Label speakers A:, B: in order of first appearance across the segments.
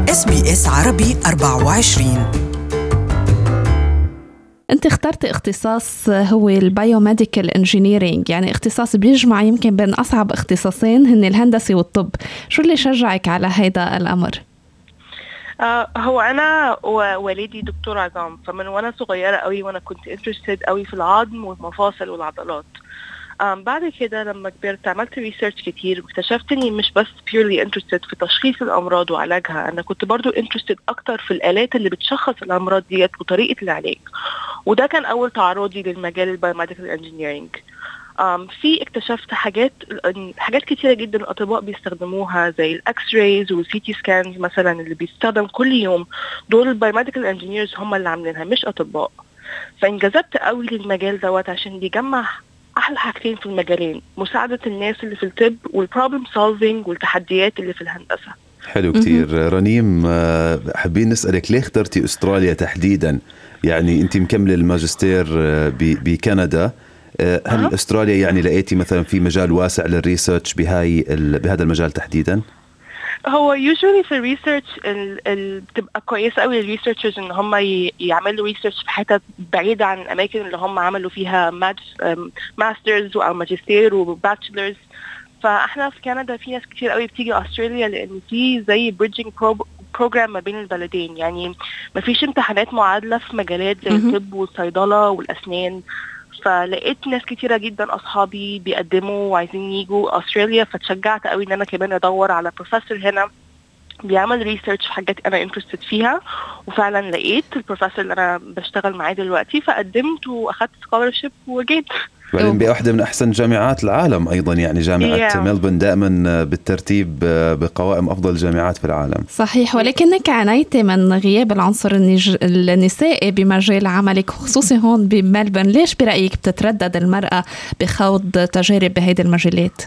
A: اس بي اس عربي 24 انت اخترت اختصاص هو البايوميديكال انجينيرينج يعني اختصاص بيجمع يمكن بين اصعب اختصاصين هن الهندسه والطب شو اللي شجعك على هذا الامر
B: آه هو انا ووالدي دكتور عظام فمن وانا صغيره قوي وانا كنت انترستد قوي في العظم والمفاصل والعضلات um, بعد كده لما كبرت عملت ريسيرش كتير واكتشفت اني مش بس purely interested في تشخيص الامراض وعلاجها انا كنت برضو interested اكتر في الالات اللي بتشخص الامراض ديت وطريقه العلاج وده كان اول تعرضي للمجال البايوميديكال انجينيرينج um, في اكتشفت حاجات حاجات كتيره جدا الاطباء بيستخدموها زي الاكس رايز والسي تي سكانز مثلا اللي بيستخدم كل يوم دول البايوميديكال انجينيرز هم اللي عاملينها مش اطباء فانجذبت قوي للمجال دوت عشان بيجمع احلى حاجتين في المجالين مساعده الناس اللي في الطب والبروبلم سولفينج والتحديات اللي في الهندسه
C: حلو كتير رنيم آه، حابين نسالك ليه اخترتي استراليا تحديدا يعني انت مكمله الماجستير آه، بكندا آه، هل أه. استراليا يعني لقيتي مثلا في مجال واسع للريسيرش بهاي بهذا المجال تحديدا؟
B: هو يوجوالي في الريسيرش بتبقى كويسه قوي للريسيرشرز ان هم يعملوا ريسيرش في حتت بعيده عن الاماكن اللي هم عملوا فيها ماسترز او ماجستير وباتشلرز فاحنا في كندا في ناس كتير قوي بتيجي استراليا لان في زي بريدجنج بروجرام ما بين البلدين يعني ما فيش امتحانات معادله في مجالات زي الطب والصيدله والاسنان فلقيت ناس كتيرة جدا أصحابي بيقدموا وعايزين يجوا أستراليا فتشجعت قوي إن أنا كمان أدور على بروفيسور هنا بيعمل ريسيرش في حاجات انا انترستد فيها وفعلا لقيت البروفيسور اللي انا بشتغل معاه دلوقتي فقدمت واخدت سكولرشيب وجيت
C: بعدين بواحدة من أحسن جامعات العالم أيضا يعني جامعة yeah. ملبون دائما بالترتيب بقوائم أفضل الجامعات في العالم
A: صحيح ولكنك عانيت من غياب العنصر النسائي بمجال عملك خصوصي هون بملبون ليش برأيك بتتردد المرأة بخوض تجارب بهيدي المجالات؟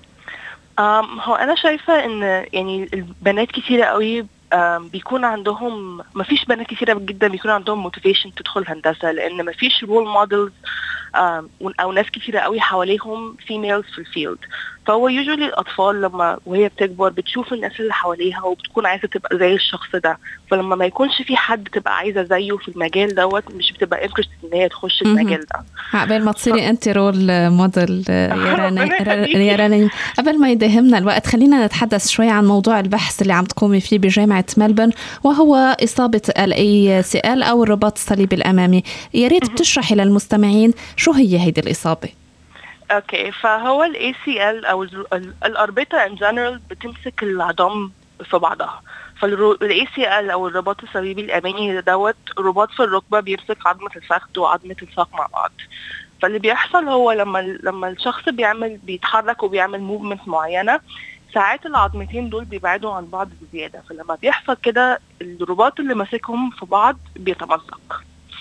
B: هو أنا شايفة إن يعني البنات كثيرة قوي بيكون عندهم ما فيش بنات كثيره جدا بيكون عندهم موتيفيشن تدخل هندسه لان ما فيش رول موديلز او ناس كثيره قوي حواليهم فيميلز في الفيلد فهو يوجولي الاطفال لما وهي بتكبر بتشوف الناس اللي حواليها وبتكون عايزه تبقى زي الشخص ده فلما ما يكونش في حد تبقى عايزه زيه في المجال دوت مش بتبقى انترست ان هي تخش المجال ده
A: قبل ما تصيري انت رول موديل يا رنا يا رنا قبل ما يداهمنا الوقت خلينا نتحدث شوي عن موضوع البحث اللي عم تقومي فيه بجامعه ملبن وهو اصابه الاي سي ال او الرباط الصليبي الامامي يا ريت بتشرحي للمستمعين شو هي هيدي الاصابه
B: اوكي فهو الاي سي ال او الاربطه ان جنرال بتمسك العظام في بعضها فالاي سي ال او الرباط الصليبي الامامي دوت رباط في الركبه بيمسك عظمه الفخذ وعظمه الساق مع بعض فاللي بيحصل هو لما لما الشخص بيعمل بيتحرك وبيعمل موفمنت معينه ساعات العظمتين دول بيبعدوا عن بعض بزياده فلما بيحصل كده الرباط اللي ماسكهم في بعض بيتمزق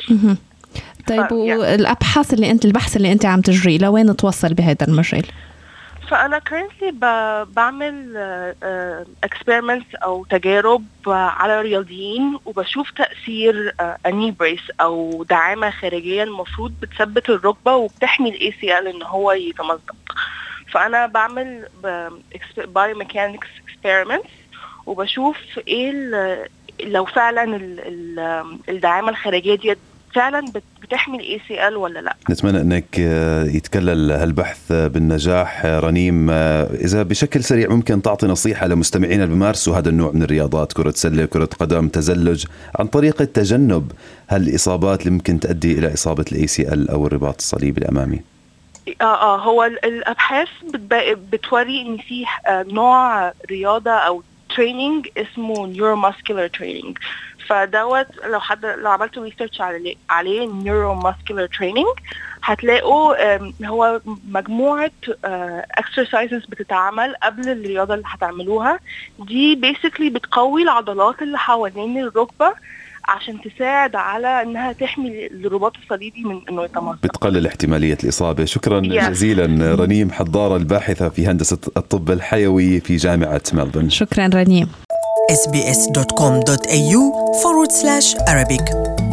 A: طيب والابحاث اللي انت البحث اللي انت عم تجريه لوين توصل بهذا المجال؟
B: فانا كرنتلي بعمل اكسبيرمنتس uh, او تجارب على رياضيين وبشوف تاثير اني uh, بريس او دعامه خارجيه المفروض بتثبت الركبه وبتحمي الاي سي ال ان هو يتمزق فانا بعمل بايو ميكانكس اكسبيرمنتس وبشوف ايه لو فعلا الدعامه الخارجيه دي فعلا بتحمي الاي سي ال ولا لا
C: نتمنى انك آه، يتكلل هالبحث بالنجاح آه، رنيم آه، اذا بشكل سريع ممكن تعطي نصيحه لمستمعينا اللي بيمارسوا هذا النوع من الرياضات كره سله كره قدم تزلج عن طريقه تجنب هالاصابات اللي ممكن تؤدي الى اصابه الاي سي ال او الرباط الصليبي الامامي
B: اه اه هو الابحاث بتوري ان في نوع رياضه او تريننج اسمه نيوروماسكولار تريننج فدوت لو حد لو عملتوا ريسيرش عليه عليه نيورو ماسكولار تريننج هتلاقوا هو مجموعه اكسرسايزز بتتعمل قبل الرياضه اللي هتعملوها دي بيسكلي بتقوي العضلات اللي حوالين الركبه عشان تساعد على انها تحمي الرباط الصليبي من انه يتمزق
C: بتقلل احتماليه الاصابه شكرا yeah. جزيلا رنيم حضاره الباحثه في هندسه الطب الحيوي في جامعه ملبون
A: شكرا رنيم sbs.com.au forward slash Arabic